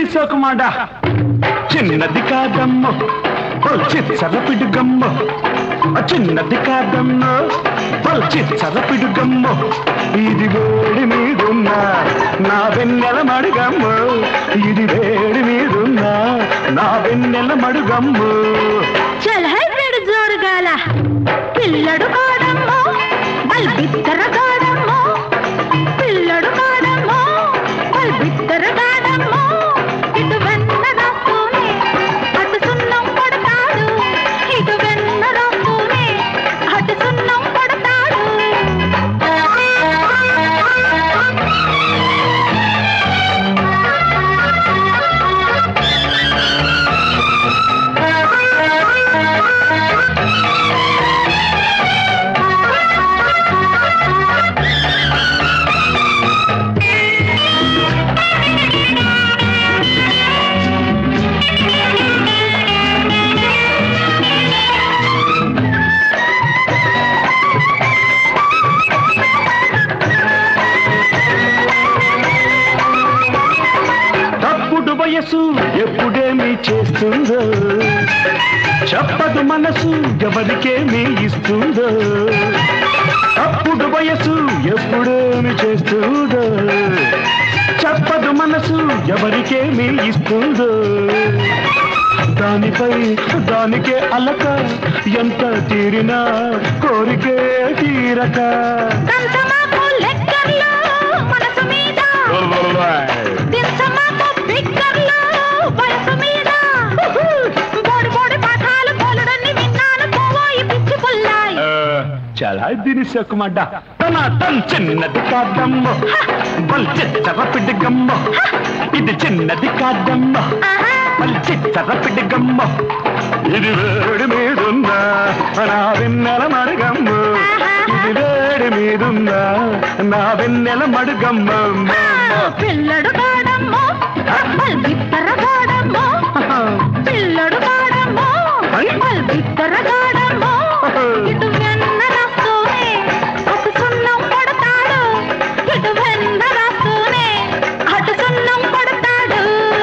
ఒక మాట చిన్నది కాదమ్మ చిచ్చర పిడుగమ్మ చిన్నది కాదమ్మ చిచ్చర పిడుగమ్మ ఇది వేడి మీదున్న నా వెన్నెల మడుగమ్మ ఇది వేడి మీదున్న నా వెన్నెల మడుగమ్మ చల్ హై పెడు జోరుగాల పిల్లడు కాడమ్మో బల్బిత్తర కాడమ్మో పిల్లడు కాడమ్మో బల్బిత్తర కాడమ్మో ఇటు వెన్న రాస్తూనే అటు సున్నం పడతాడు ఇటు వెన్న రాస్తూనే అటు సున్నం పడతాడు తప్పుడు వయసు ఎప్పుడేమి చేస్తుందో చెప్పదు మనసు ఎవరికేమి ఇస్తుందో తప్పుడు వయసు ఎప్పుడేమి చేస్తుందో చెప్పదు మనసు ఎవరికేమి ఇస్తుందో దానిపై దానికే అలక ఎంత తీరినా కోరికే తీరక కంచమాకు లెక్కర్లో మనసు మీద దించమాకు బిక్కర్లో వయసు మీద బోడి బోడి పాఠాలు కోలుడన్ని విన్నాను పోవోయి పిచ్చి పుల్లాయి చాలా దీని సొక్కుమడ్డ తన తన్ చిన్నది కాదమ్మ బల్ చిచ్చర పిడిగమ్మ ఇది చిన్నది కాదమ్మ ఆహా బల్ చిచ్చర పిడిగమ్మ ఇది వేడి మీదున్న నా వెన్నెల మడుగమ్మ ఇది వేడి మీదున్న నా వెన్నెల మడుగమ్మ పిల్లడు కాడమ్మో బల్బిత్తర కాడమ్మో పిల్లడు కాడమ్మో బల్బిత్తర కాడమ్మో ఇటు వెన్న రాస్తూనే అటు సున్నం పడతాడు ఇటు వెన్న రాస్తూనే అటు సున్నం పడతాడు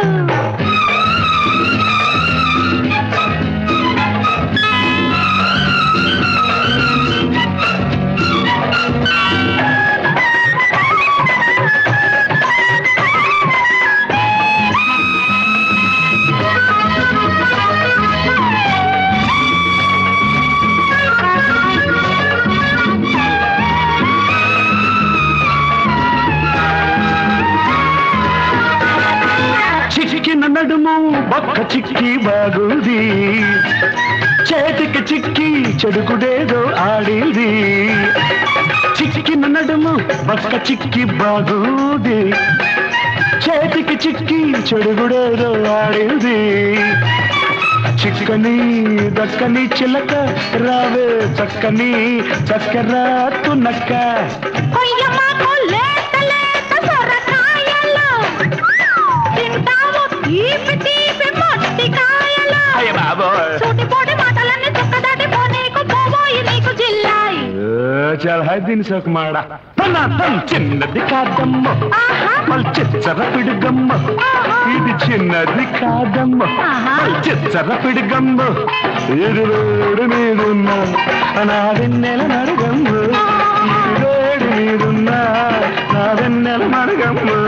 చిక్కిన నడుము బొక్క చిక్కి బాగుంది చేతికి చిక్కి చెడుకుడేదో ఆడింది చిక్కిన నడుము బొక్క చిక్కి బాగుంది చేతికి చిక్కి చెడుగుడేదో ఆడింది చిక్కని దక్కని చిలక రావే చక్కని చక్కర తునక్క కొయ్యమాకు లేత లేత సొరకాయలు తింటావు తీపి తీపి మొట్టికాయలు అయ్య బాబోయ్ సూటిపోటి మాటలన్నీ చుక్కదాటి పోనీకు పోబోయి నీకు జిల్లాయి చాలా హైదీని సోకు మాడ తన తన్ చిన్నది కాదమ్మ ఆహా మల్ చిచ్చర పిడుగమ్మ ఇది చిన్నది కాదమ్మ ఆహా. మల్ చిచ్చర పిడుగమ్మ ఇది వేడి మీదున్న నా వెన్నెల నడుగమ్మ ఇది వేడి మీదున్న నా వెన్నెల మడుగమ్మ